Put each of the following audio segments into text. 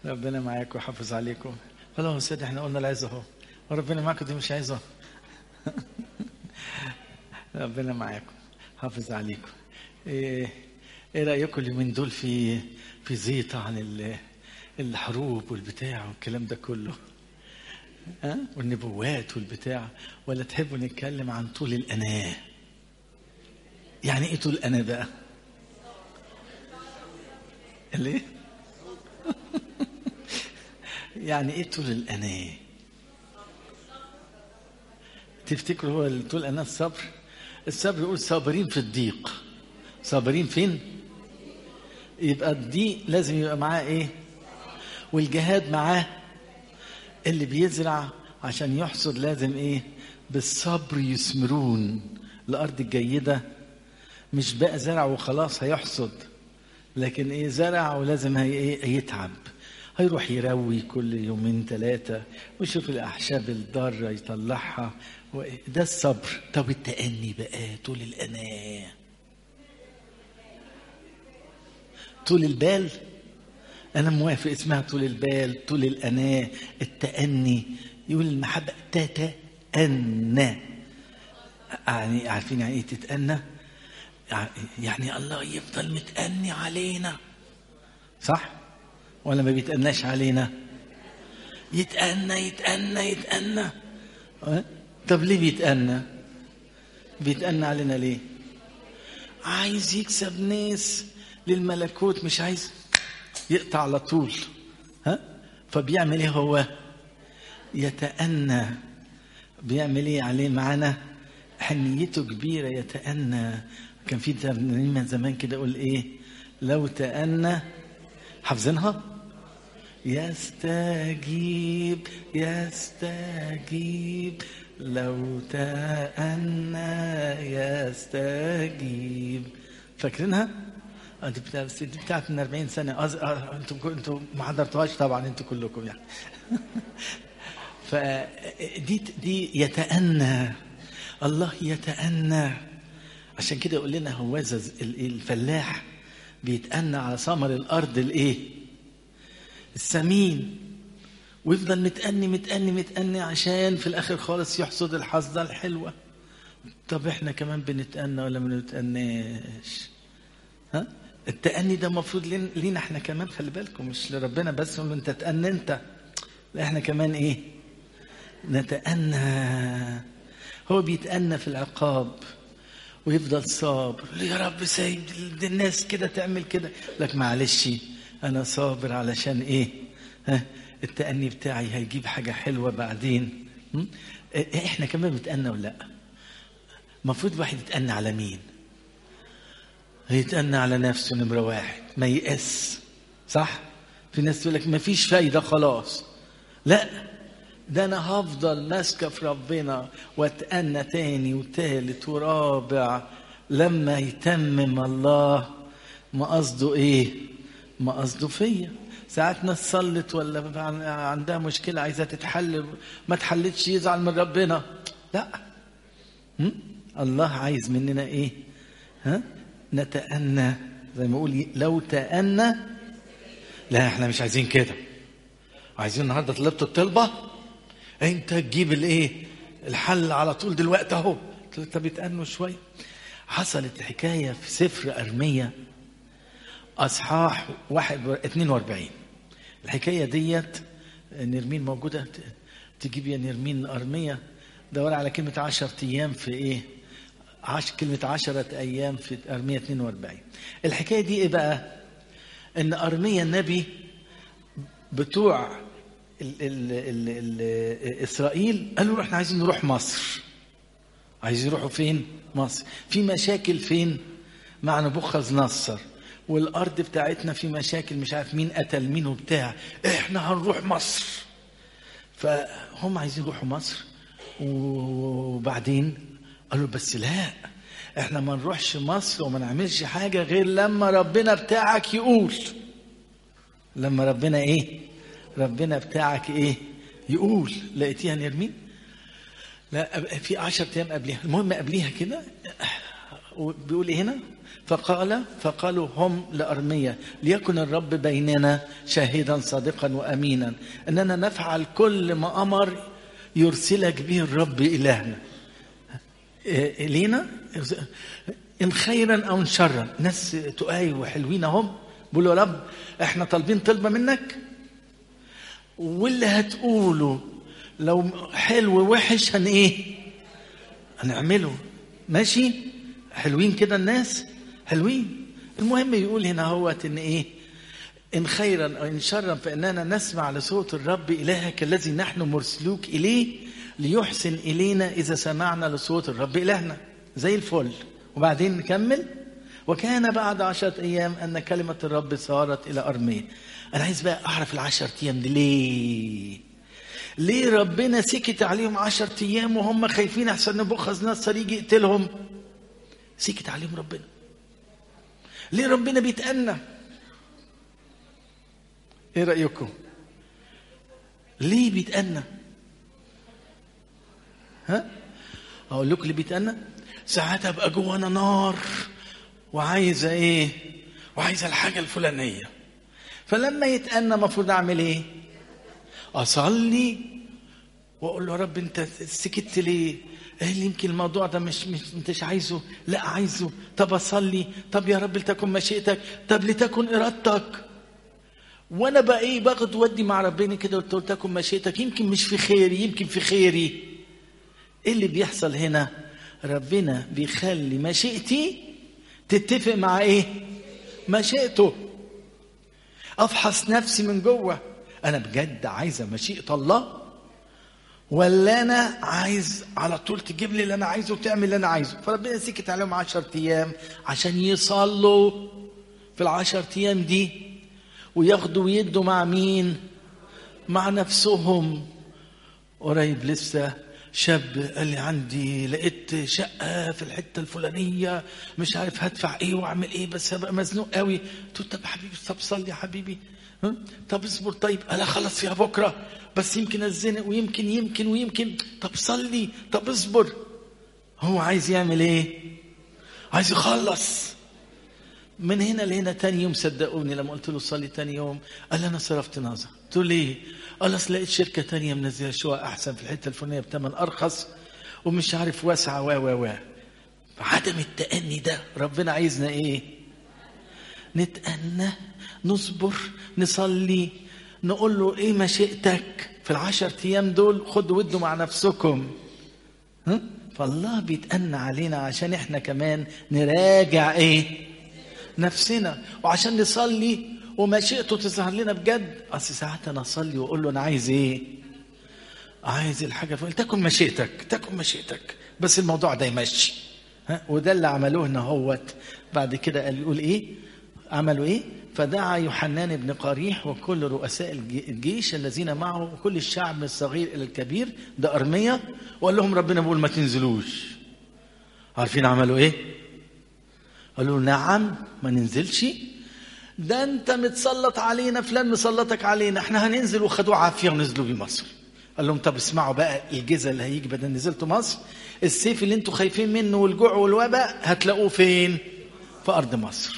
ربنا معاكم ويحافظ عليكم خلاص يا سيدي احنا قلنا العزة اهو وربنا معاكم دي مش عايزة ربنا معاكم حافظ عليكم ايه, ايه رأيكم اليومين دول في في زيطة عن ال- الحروب والبتاع والكلام ده كله ها والنبوات والبتاع ولا تحبوا نتكلم عن طول الأناة يعني ايه طول الأناة بقى ليه يعني ايه طول الأناة تفتكروا هو طول الأناة الصبر الصبر يقول صابرين في الضيق صابرين فين يبقى الضيق لازم يبقى معاه ايه والجهاد معاه اللي بيزرع عشان يحصد لازم ايه بالصبر يثمرون الارض الجيده مش بقى زرع وخلاص هيحصد لكن ايه زرع ولازم هي ايه يتعب هيروح يروي كل يومين ثلاثة ويشوف الأعشاب الضارة يطلعها و- ده الصبر طب التأني بقى طول الأناة طول البال أنا موافق اسمها طول البال طول الأناة التأني يقول المحبة تتأنى يعني عارفين يعني إيه تتأنى؟ يعني الله يفضل متأني علينا صح؟ ولا ما بيتأناش علينا؟ يتأنى يتأنى يتأنى أه؟ طب ليه بيتأنى؟ بيتأنى علينا ليه؟ عايز يكسب ناس للملكوت مش عايز يقطع على طول ها فبيعمل ايه هو يتأنى بيعمل ايه عليه معانا حنيته كبيرة يتأنى كان في ترنيمة زمان كده يقول ايه لو تأنى حافظينها يستجيب يستجيب لو تأنى يستجيب فاكرينها؟ آه، دي بتاع بس دي بتاعت من 40 سنة أز... آه، انتوا كل- انتوا ما حضرتوهاش طبعا انتوا كلكم يعني فدي دي يتأنى الله يتأنى عشان كده يقول لنا هوذا ال- الفلاح بيتأنى على ثمر الأرض الإيه؟ السمين ويفضل متأني متأني متأني عشان في الآخر خالص يحصد الحصدة الحلوة طب احنا كمان بنتأنى ولا ما بنتأناش؟ ها؟ التأني ده المفروض لين- لينا احنا كمان خلي بالكم مش لربنا بس يقول له انت تأنى انت لا احنا كمان ايه؟ نتأنى هو بيتأنى في العقاب ويفضل صابر يقول يا رب سايب دي الناس كده تعمل كده لك معلش انا صابر علشان ايه ها التأني بتاعي هيجيب حاجة حلوة بعدين م? إيه، احنا كمان بنتأنى ولا لا المفروض الواحد يتأنى على مين يتأنى على نفسه نمرة واحد ما ييأس صح في ناس تقول لك ما فيش فايدة خلاص لا ده انا هفضل ماسكه في ربنا واتأنى تاني وتالت ورابع لما يتمم الله ما قصده ايه ما قصده فيا ساعات ناس صلت ولا عندها مشكلة عايزة تتحل ما تحلتش يزعل من ربنا لا م? الله عايز مننا ايه ها نتأنى زي ما اقول لو تأنى لا احنا مش عايزين كده عايزين النهارده طلبت الطلبه انت تجيب الايه الحل على طول دلوقتي اهو طب اتأنوا شويه حصلت حكايه في سفر ارميه اصحاح واحد و- 42 الحكايه ديت نرمين موجوده ت- تجيب يا نرمين ارميه دور على كلمه 10 ايام في ايه عش كلمه 10 ايام في ارميه 42 الحكايه دي ايه بقى ان ارميه النبي بتوع ال ال ال ال اسرائيل قالوا احنا عايزين نروح مصر عايزين يروحوا فين مصر في مشاكل فين مع نبوخذ نصر والارض بتاعتنا في مشاكل مش عارف مين قتل مين وبتاع احنا هنروح مصر فهم عايزين يروحوا مصر وبعدين قالوا بس لا احنا ما نروحش مصر وما نعملش حاجه غير لما ربنا بتاعك يقول لما ربنا ايه ربنا بتاعك ايه يقول لقيتيها نرمين لا في عشر ايام قبليها المهم قبليها كده بيقول ايه هنا فقال فقالوا هم لأرمية ليكن الرب بيننا شاهدا صادقا وأمينا أننا نفعل كل ما أمر يرسلك به الرب إلهنا إيه لينا إن خيرا أو إن شرا ناس تقاي وحلوين هم بيقولوا يا رب احنا طالبين طلبة منك واللي هتقوله لو حلو ووحش هن ايه هنعمله ماشي حلوين كده الناس حلوين المهم يقول هنا هوت ان ايه ان خيرا او ان شرا فاننا نسمع لصوت الرب الهك الذي نحن مرسلوك اليه ليحسن الينا اذا سمعنا لصوت الرب الهنا زي الفل وبعدين نكمل وكان بعد عشرة أيام أن كلمة الرب صارت إلى أرمية أنا عايز بقى أعرف العشرة أيام دي ليه ليه ربنا سكت عليهم عشرة أيام وهم خايفين أحسن نبوخذ نصر يجي يقتلهم سكت عليهم ربنا ليه ربنا بيتأنى ايه رأيكم ليه بيتأنى ها اقول لكم ليه بيتأنى ساعات ابقى جوانا نار وعايزه ايه وعايزه الحاجه الفلانيه فلما يتأنى المفروض اعمل ايه اصلي واقول له يا رب انت سكت ليه قال لي يمكن الموضوع ده مش مش انتش عايزه لا عايزه طب اصلي طب يا رب لتكن مشيئتك طب لتكن ارادتك وانا بقى ايه باخد ودي مع ربنا كده قلت له تكن مشيئتك يمكن مش في خيري يمكن في خيري ايه اللي بيحصل هنا ربنا بيخلي مشيئتي تتفق مع ايه مشيئته افحص نفسي من جوه انا بجد عايزه مشيئه الله ولا انا عايز على طول تجيب لي اللي انا عايزه وتعمل اللي انا عايزه فربنا سكت عليهم عشر ايام عشان يصلوا في العشر ايام دي وياخدوا ويدوا مع مين مع نفسهم قريب لسه شاب قال لي عندي لقيت شقه في الحته الفلانيه مش عارف هدفع ايه واعمل ايه بس هبقى مزنوق قوي قلت له طب حبيبي طب صلي يا حبيبي ها؟ طب اصبر طيب انا خلص فيها بكره بس يمكن اتزنق ويمكن يمكن ويمكن طب صلي طب اصبر هو عايز يعمل ايه عايز يخلص من هنا لهنا تاني يوم صدقوني لما قلت له صلي تاني يوم قال انا صرفت نظر قلت له ليه قال اصل لقيت شركه تانية منزله شقق احسن في الحته الفلانيه بثمن ارخص ومش عارف واسعه و و و عدم التأني ده ربنا عايزنا ايه نتأنى نصبر نصلي نقول له ايه مشيئتك في العشر ايام دول خدوا ودوا مع نفسكم ها؟ فالله بيتأنى علينا عشان احنا كمان نراجع ايه نفسنا وعشان نصلي ومشيئته تظهر لنا بجد اصل ساعات انا اصلي واقول له انا عايز ايه عايز الحاجه فقلت تكن مشيئتك تكن مشيئتك بس الموضوع ده يمشي ها وده اللي عملوه هنا هوت بعد كده قال يقول ايه عملوا ايه فدعا يوحنان بن قريح وكل رؤساء الجيش الذين معه وكل الشعب من الصغير الى الكبير ده ارميه وقال لهم ربنا بيقول ما تنزلوش عارفين عملوا ايه قالوا نعم ما ننزلش ده انت متسلط علينا فلان مسلطك علينا احنا هننزل وخدوه عافيه ونزلوا بيه مصر قال لهم طب اسمعوا بقى الجزء اللي هيجي بدل نزلتوا مصر السيف اللي انتوا خايفين منه والجوع والوباء هتلاقوه فين في ارض مصر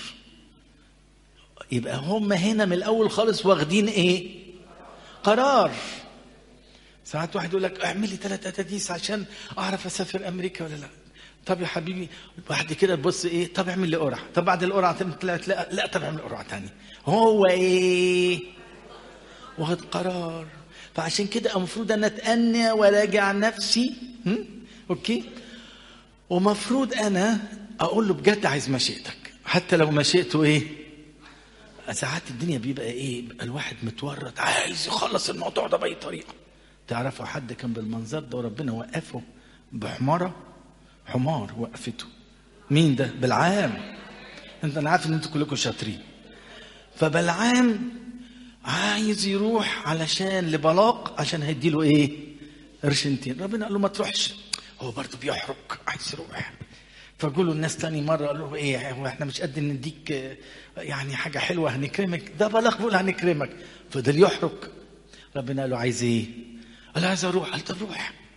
يبقى هم هنا من الاول خالص واخدين ايه قرار ساعات واحد يقول لك اعمل لي ثلاث اتاديس عشان اعرف اسافر امريكا ولا لا طب يا حبيبي بعد كده تبص ايه طب اعمل لي قرعه طب بعد القرعه طلعت لا لا طب اعمل قرعه ثانيه هو ايه واخد قرار فعشان كده المفروض ان اتأنى وراجع نفسي هم؟ اوكي ومفروض انا اقول له بجد عايز مشيئتك حتى لو مشيئته ايه ساعات الدنيا بيبقى ايه بيبقى الواحد متورط عايز يخلص الموضوع ده باي طريقه تعرفوا حد كان بالمنظر ده وربنا وقفه بحماره حمار وقفته مين ده بلعام انت انا عارف ان انتوا كلكم شاطرين فبلعام عايز يروح علشان لبلاق عشان هيديله ايه قرشنتين ربنا قال له ما تروحش هو برضه بيحرج عايز يروح فقولوا الناس تاني مرة قالوا له ايه هو احنا مش قد نديك يعني حاجة حلوة هنكرمك ده بلاغ بيقول هنكرمك فضل يحرج ربنا قال له عايز ايه؟ قال له عايز اروح قال طب روح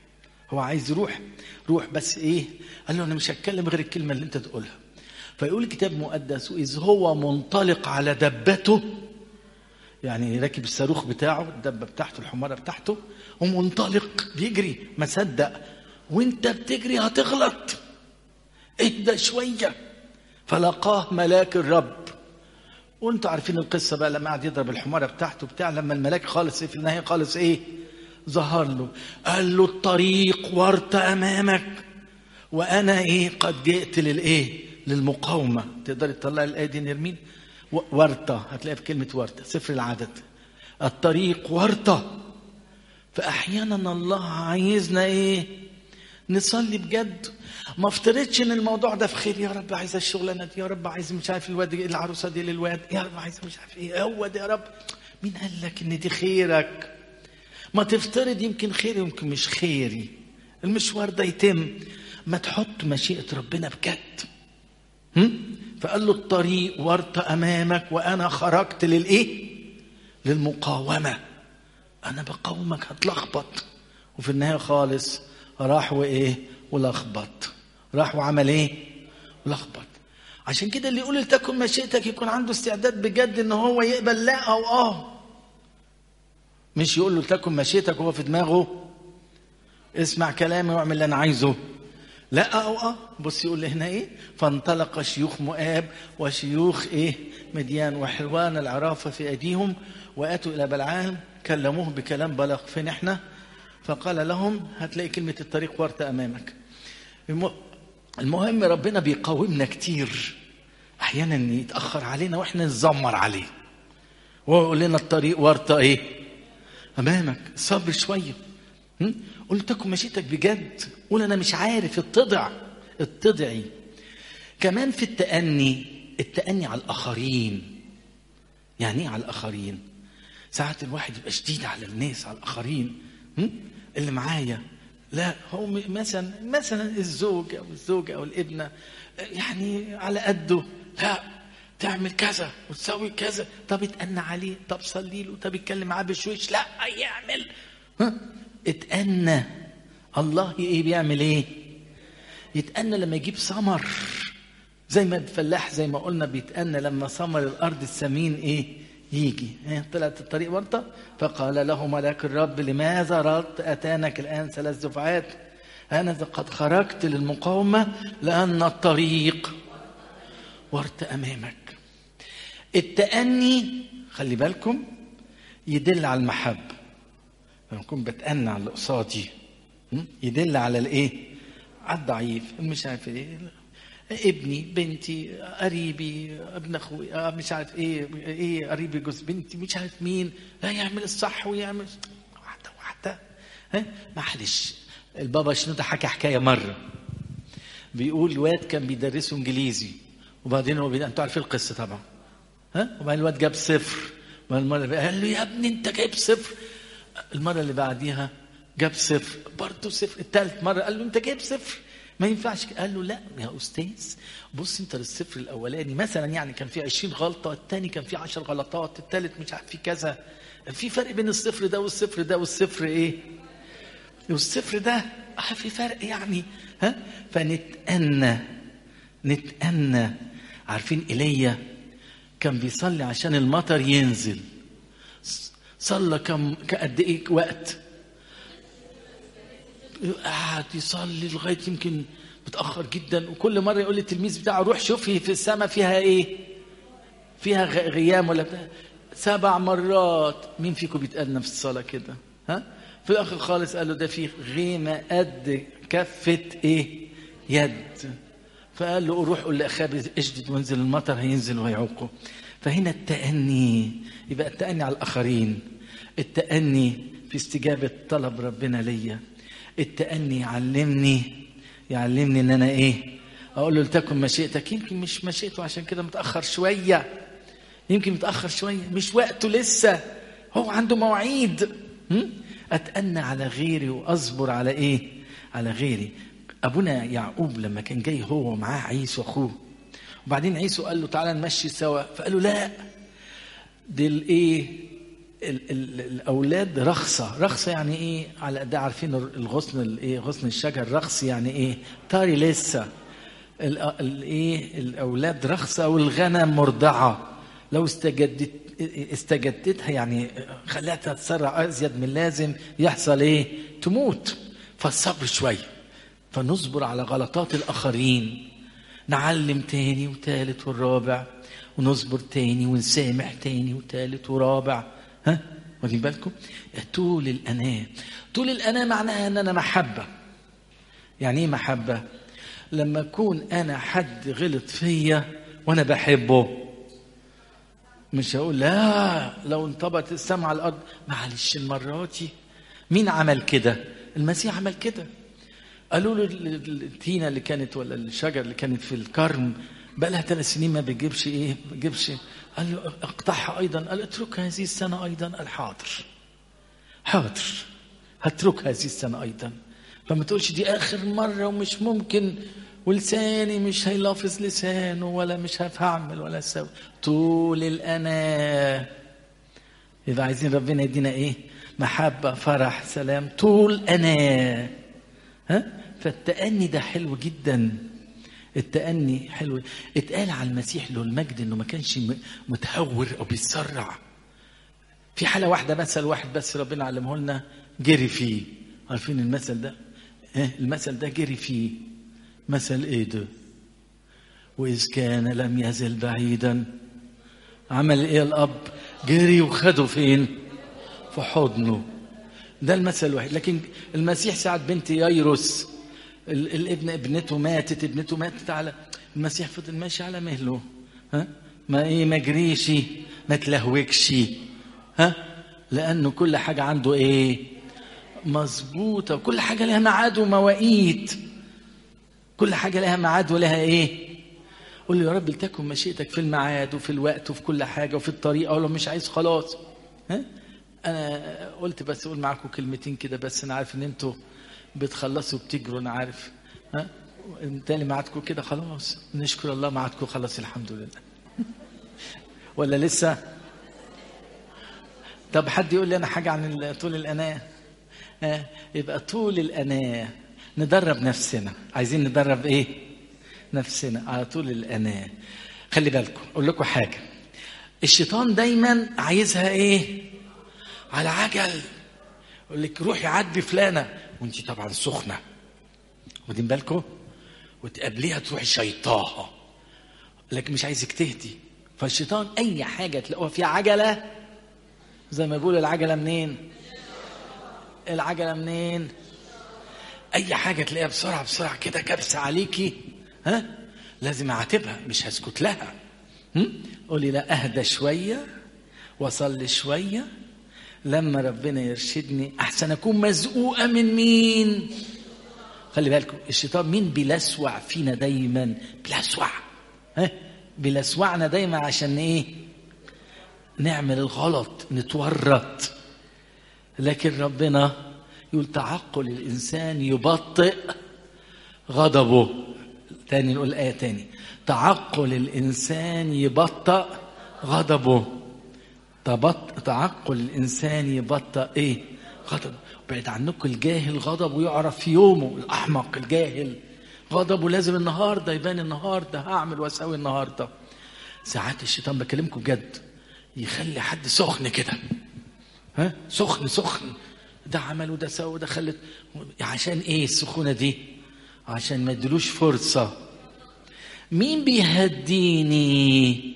هو عايز يروح روح بس ايه قال له انا مش هتكلم غير الكلمه اللي انت تقولها فيقول الكتاب المقدس اذ هو منطلق على دبته يعني راكب الصاروخ بتاعه الدبه بتاعته الحماره بتاعته ومنطلق بيجري ما صدق وانت بتجري هتغلط اهدى شويه فلقاه ملاك الرب وانتوا عارفين القصه بقى لما قعد يضرب الحماره بتاعته بتاع لما الملاك خالص ايه في النهايه خالص ايه ظهر له قال له الطريق ورط امامك وانا ايه قد جئت للايه للمقاومه تقدري تطلعي الايه دي نرمين ورطه هتلاقيها في كلمه ورطه سفر العدد الطريق ورطه فاحيانا الله عايزنا ايه نصلي بجد ما افترضش ان الموضوع ده في خير يا رب عايز الشغلانه دي يا رب عايز مش عارف الواد العروسه دي للواد يا رب عايز مش عارف ايه هو ده يا رب مين قال لك ان دي خيرك ما تفترض يمكن خيري يمكن مش خيري المشوار ده يتم ما تحط مشيئه ربنا بجد هم؟ فقال له الطريق ورط امامك وانا خرجت للايه للمقاومه انا بقاومك هتلخبط وفي النهايه خالص راح وايه ولخبط راح وعمل ايه ولخبط عشان كده اللي يقول لتكن مشيئتك يكون عنده استعداد بجد ان هو يقبل لا او اه مش يقول له تكن مشيئتك وهو في دماغه اسمع كلامي واعمل اللي انا عايزه لا او اه بص يقول لي هنا ايه فانطلق شيوخ مؤاب وشيوخ ايه مديان وحلوان العرافه في ايديهم واتوا الى بلعام كلموه بكلام بلغ فين احنا فقال لهم هتلاقي كلمه الطريق ورطه امامك المهم ربنا بيقاومنا كتير احيانا يتاخر علينا واحنا نزمر عليه وهو يقول لنا الطريق ورطه ايه امامك صبر شويه قل تكن مشيتك بجد قول انا مش عارف اتضع اتضعي كمان في التأني التأني على الآخرين يعني ايه على الآخرين ساعات الواحد يبقى شديد على الناس على الآخرين اللي معايا لا هو مثلا مثلا الزوج او الزوجه او الابنه يعني على قده لا تعمل كذا وتسوي كذا طب اتأنى عليه طب صلي له طب اتكلم معاه بشويش لا يعمل ها اتأنى الله ايه بيعمل ايه يتأنى لما يجيب ثمر زي ما الفلاح زي ما قلنا بيتأنى لما ثمر الارض السمين ايه يجي طلعت الطريق ورطة فقال له ملاك الرب لماذا رد أتانك الآن ثلاث دفعات أنا قد خرجت للمقاومة لأن الطريق ورط أمامك التأني خلي بالكم يدل على المحبة لما أكون بتأنى على اللي قصادي يدل على الإيه؟ على الضعيف مش عارف إيه ابني بنتي قريبي ابن اخوي مش عارف ايه ايه قريبي جوز بنتي مش عارف مين لا يعمل الصح ويعمل واحده واحده ها معلش البابا شنودة حكى حكايه مره بيقول الواد كان بيدرسه انجليزي وبعدين هو بي... انتوا عارفين القصه طبعا ها وبعدين الواد جاب صفر المره اللي قال له يا ابني انت جايب صفر المره اللي بعديها جاب صفر برضه صفر الثالث مره قال له انت جايب صفر ما ينفعش قال له لا يا استاذ بص انت للصفر الاولاني مثلا يعني كان في 20 غلطه الثاني كان في 10 غلطات الثالث مش عارف في كذا في فرق بين الصفر ده والصفر ده والصفر ايه والصفر ده اه في فرق يعني ها فنتأنى نتأنى عارفين ايليا كان بيصلي عشان المطر ينزل صلى كم قد ايه وقت قعد يصلي لغايه يمكن متاخر جدا وكل مره يقول للتلميذ بتاعه روح شوف في السماء فيها ايه فيها غيام ولا بتاع سبع مرات مين فيكم بيتقالنا في الصلاه كده ها في الاخر خالص قال له ده في غيمه قد كفه ايه يد فقال له روح قول لاخابي اشدد وانزل المطر هينزل ويعوقه فهنا التأني يبقى التأني على الآخرين التأني في استجابة طلب ربنا ليا التأني يعلمني يعلمني ان انا ايه اقول له لتكن مشيئتك يمكن مش مشيئته عشان كده متأخر شوية يمكن متأخر شوية مش وقته لسه هو عنده مواعيد أتأنى على غيري وأصبر على إيه على غيري أبونا يعقوب لما كان جاي هو ومعاه عيسو أخوه وبعدين عيسو قال له تعالى نمشي سوا فقال له لا دي الايه ال ال الاولاد رخصه رخصه يعني ايه على ده عارفين الغصن الايه غصن الشجر رخص يعني ايه طاري لسه الايه الاولاد رخصه والغنم مرضعه لو استجدت استجدتها يعني خليتها تسرع ازيد من اللازم يحصل ايه تموت فالصبر شويه فنصبر على غلطات الاخرين نعلم تاني وتالت والرابع ونصبر تاني ونسامح تاني وتالت ورابع ها واخدين بالكم طول الاناه طول الاناه معناها ان انا محبه يعني ايه محبه لما اكون انا حد غلط فيا وانا بحبه مش هقول لا لو انطبقت السماء على الارض معلش المره دي مين عمل كده المسيح عمل كده قالوا له التينه اللي كانت ولا الشجر اللي كانت في الكرم بقى لها ثلاث سنين ما بيجيبش ايه ما بيجيبش قال له اقطعها ايضا قال اترك هذه السنه ايضا قال حاضر حاضر هترك هذه السنه ايضا فما تقولش دي اخر مره ومش ممكن ولساني مش هيلافظ لسانه ولا مش هفعمل ولا اسوي طول الاناه يبقى عايزين ربنا يدينا ايه محبه فرح سلام طول اناه ها فالتأني ده حلو جدا التأني حلو اتقال على المسيح له المجد انه ما كانش متهور او بيتسرع في حالة واحدة مثل واحد بس ربنا علمه لنا جري فيه عارفين المثل ده اه المثل ده جري فيه مثل ايه ده وإذ كان لم يزل بعيدا عمل ايه الأب جري وخده فين في حضنه ده المثل الوحيد لكن المسيح ساعة بنت ييروس الابن ابنته ماتت ابنته ماتت على المسيح فضل ماشي على مهله ها ما ايه ما جريش ما تلهوكش ها لانه كل حاجه عنده ايه مظبوطه وكل حاجه لها ميعاد ومواقيت كل حاجه لها ميعاد ولها ايه قول له يا رب لتكن مشيئتك في الميعاد وفي الوقت وفي كل حاجه وفي الطريقه ولو مش عايز خلاص ها انا قلت بس اقول معاكم كلمتين كده بس انا عارف ان انتوا بتخلصوا بتجروا انا عارف ها تاني معادكم كده خلاص نشكر الله معادكم خلاص الحمد لله ولا لسه طب حد يقول لي انا حاجه عن طول الاناه ها يبقى طول الاناه ندرب نفسنا عايزين ندرب ايه نفسنا على طول الاناه خلي بالكم اقول لكم حاجه الشيطان دايما عايزها ايه على عجل يقول لك روحي عدي فلانه وانت طبعا سخنه واخدين بالكم وتقابليها تروحي شيطاها لكن مش عايزك تهدي فالشيطان اي حاجه تلاقوها فيها عجله زي ما بيقولوا العجله منين العجله منين اي حاجه تلاقيها بسرعه بسرعه كده كبسه عليكي ها لازم اعاتبها مش هسكت لها قولي لا اهدى شويه واصلي شويه لما ربنا يرشدني احسن اكون مزقوقه من مين خلي بالكم الشيطان مين بيلسوع فينا دايما بيلسوع ها بيلسوعنا دايما عشان ايه نعمل الغلط نتورط لكن ربنا يقول تعقل الانسان يبطئ غضبه تاني نقول ايه تاني تعقل الانسان يبطئ غضبه تبط... تعقل الانسان يبطأ ايه غضب بعد عنكم الجاهل غضب ويعرف في يومه الاحمق الجاهل غضبه لازم النهارده يبان النهارده هعمل واسوي النهارده ساعات الشيطان بكلمكم بجد يخلي حد سخن كده ها سخن سخن ده عمل وده سوى وده خلت عشان ايه السخونه دي عشان ما ادلوش فرصه مين بيهديني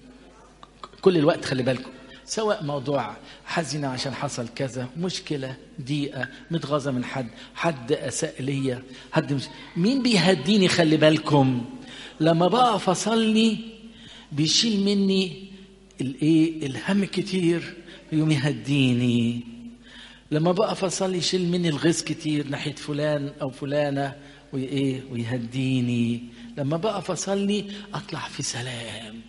كل الوقت خلي بالكم سواء موضوع حزينة عشان حصل كذا مشكلة ضيقة متغاظة من حد حد أساء ليا حد مش مين بيهديني خلي بالكم لما بقف أصلي بيشيل مني الايه الهم كتير يوم يهديني لما بقف اصلي يشيل مني الغيظ كتير ناحيه فلان او فلانه وايه ويهديني لما بقف اصلي اطلع في سلام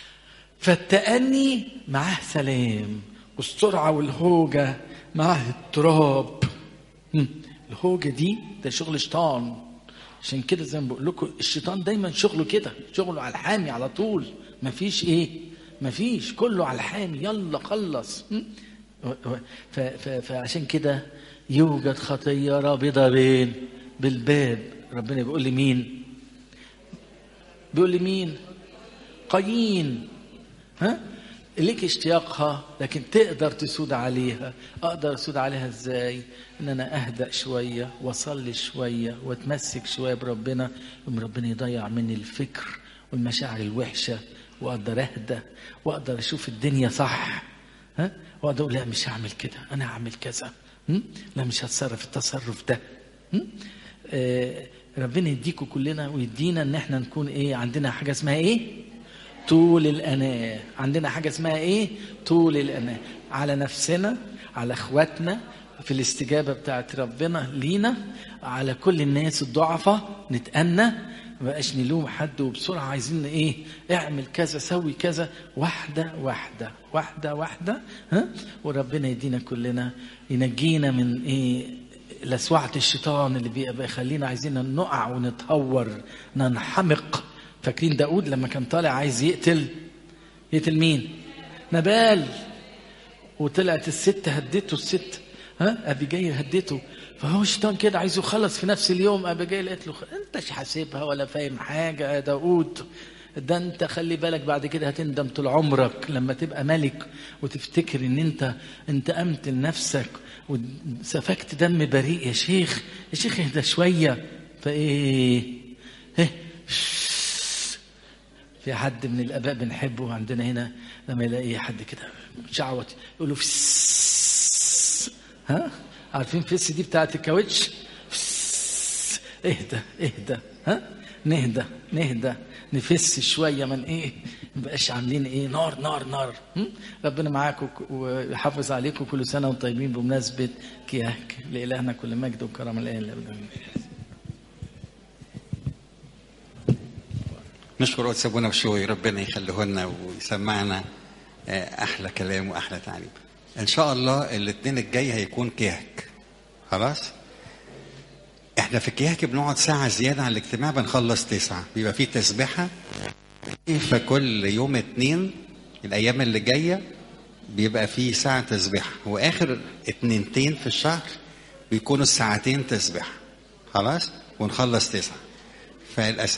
فالتأني معاه سلام والسرعة والهوجة معاه التراب الهوجة دي ده شغل شيطان عشان كده زي ما بقول لكم الشيطان دايما شغله كده شغله على الحامي على طول مفيش ايه مفيش كله على الحامي يلا خلص و- و- ف- ف- فعشان كده يوجد خطيه رابضه بين بالباب ربنا بيقول لي مين بيقول لي مين قايين ها ليك اشتياقها لكن تقدر تسود عليها اقدر اسود عليها ازاي ان انا اهدأ شويه واصلي شويه واتمسك شويه بربنا يوم ربنا يضيع مني الفكر والمشاعر الوحشه واقدر اهدى واقدر اشوف الدنيا صح ها واقدر اقول لا مش هعمل كده انا هعمل كذا م? لا مش هتصرف التصرف ده م? آه ربنا يديكوا كلنا ويدينا ان احنا نكون ايه عندنا حاجه اسمها ايه طول الأناة عندنا حاجة اسمها إيه طول الأناة على نفسنا على إخواتنا في الاستجابة بتاعت ربنا لينا على كل الناس الضعفاء نتأنى ما بقاش نلوم حد وبسرعة عايزين إيه اعمل كذا سوي كذا واحدة واحدة واحدة واحدة ها وربنا يدينا كلنا ينجينا من إيه لسوعة الشيطان اللي بيبقى يخلينا عايزين نقع ونتهور ننحمق فاكرين داود لما كان طالع عايز يقتل يقتل مين نبال وطلعت الست هدته الست ها ابيجيل هدته فهو الشيطان كده عايزه يخلص في نفس اليوم ابيجيل قالت له انتش حاسبها ولا فاهم حاجه يا داود ده انت خلي بالك بعد كده هتندم طول عمرك لما تبقى ملك وتفتكر ان انت انتقمت لنفسك وسفكت دم بريء يا شيخ يا شيخ اهدى شويه فايه ايه في حد من الاباء بنحبه عندنا هنا لما يلاقي حد كده شعوت يقول له فس ها عارفين فس دي بتاعت الكاوتش فس اهدى اهدى ها نهدى نهدى نفس شويه من ايه ما بقاش عاملين ايه نار نار نار هم؟ ربنا معاكم ويحافظ عليكم كل سنه وانتم طيبين بمناسبه كياك لالهنا كل مجد وكرم الان لابد نشكر قدس ابونا بشوي ربنا يخليه لنا ويسمعنا احلى كلام واحلى تعليم ان شاء الله الاثنين الجاي هيكون كيهك خلاص احنا في الكيهك بنقعد ساعة زيادة على الاجتماع بنخلص تسعة بيبقى فيه تسبيحة فكل يوم اتنين الايام اللي جاية بيبقى فيه ساعة تسبيحة واخر اتنينتين في الشهر بيكونوا الساعتين تسبيحة خلاص ونخلص تسعة فالأساس